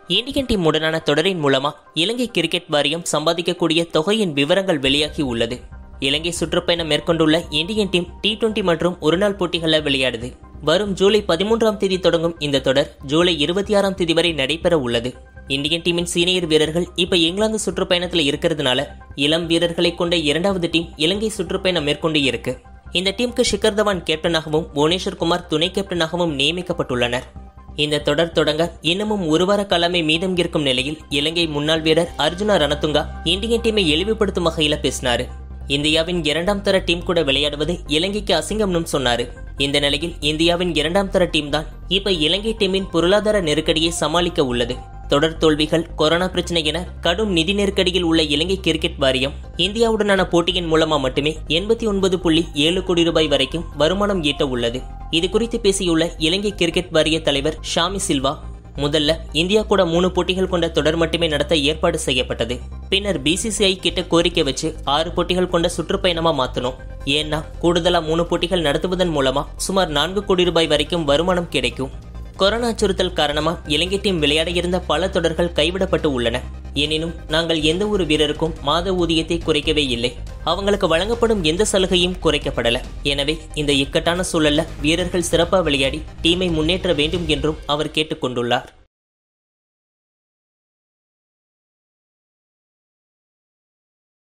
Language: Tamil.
இந்தியன் டீம் உடனான தொடரின் மூலமா இலங்கை கிரிக்கெட் வாரியம் சம்பாதிக்கக்கூடிய தொகையின் விவரங்கள் வெளியாகி உள்ளது இலங்கை சுற்றுப்பயணம் மேற்கொண்டுள்ள இந்தியன் டீம் டி டுவெண்டி மற்றும் ஒருநாள் போட்டிகளில் விளையாடுது வரும் ஜூலை பதிமூன்றாம் தேதி தொடங்கும் இந்த தொடர் ஜூலை இருபத்தி ஆறாம் தேதி வரை நடைபெற உள்ளது இந்தியன் டீமின் சீனியர் வீரர்கள் இப்ப இங்கிலாந்து சுற்றுப்பயணத்துல இருக்கிறதுனால இளம் வீரர்களை கொண்ட இரண்டாவது டீம் இலங்கை சுற்றுப்பயணம் மேற்கொண்டு இருக்கு இந்த டீமுக்கு ஷிகர் தவான் கேப்டனாகவும் புவனேஸ்வர் குமார் துணை கேப்டனாகவும் நியமிக்கப்பட்டுள்ளனர் இந்த தொடர் தொடங்க இன்னமும் ஒரு வார காலமே மீதம் இருக்கும் நிலையில் இலங்கை முன்னாள் வீரர் அர்ஜுனா ரணதுங்கா இந்தியன் டீமை இழிவுபடுத்தும் வகையில பேசினாரு இந்தியாவின் இரண்டாம் தர டீம் கூட விளையாடுவது இலங்கைக்கு அசிங்கம்னு சொன்னாரு இந்த நிலையில் இந்தியாவின் இரண்டாம் தர டீம் தான் இப்ப இலங்கை டீமின் பொருளாதார நெருக்கடியை சமாளிக்க உள்ளது தொடர் தோல்விகள் கொரோனா பிரச்சனை என கடும் நிதி நெருக்கடியில் உள்ள இலங்கை கிரிக்கெட் வாரியம் இந்தியாவுடனான போட்டியின் மூலமா மட்டுமே எண்பத்தி ஒன்பது புள்ளி ஏழு கோடி ரூபாய் வரைக்கும் வருமானம் ஈட்ட உள்ளது இது குறித்து பேசியுள்ள இலங்கை கிரிக்கெட் வாரிய தலைவர் ஷாமி சில்வா முதல்ல இந்தியா கூட மூணு போட்டிகள் கொண்ட தொடர் மட்டுமே நடத்த ஏற்பாடு செய்யப்பட்டது பின்னர் பிசிசிஐ கிட்ட கோரிக்கை வச்சு ஆறு போட்டிகள் கொண்ட சுற்றுப்பயணமா மாத்தணும் ஏன்னா கூடுதலா மூணு போட்டிகள் நடத்துவதன் மூலமா சுமார் நான்கு கோடி ரூபாய் வரைக்கும் வருமானம் கிடைக்கும் கொரோனா அச்சுறுத்தல் காரணமா இலங்கை டீம் விளையாட இருந்த பல தொடர்கள் கைவிடப்பட்டு உள்ளன எனினும் நாங்கள் எந்த ஒரு வீரருக்கும் மாத ஊதியத்தை குறைக்கவே இல்லை அவங்களுக்கு வழங்கப்படும் எந்த சலுகையும் குறைக்கப்படல எனவே இந்த இக்கட்டான சூழல்ல வீரர்கள் சிறப்பா விளையாடி டீமை முன்னேற்ற வேண்டும் என்றும் அவர் கேட்டுக்கொண்டுள்ளார்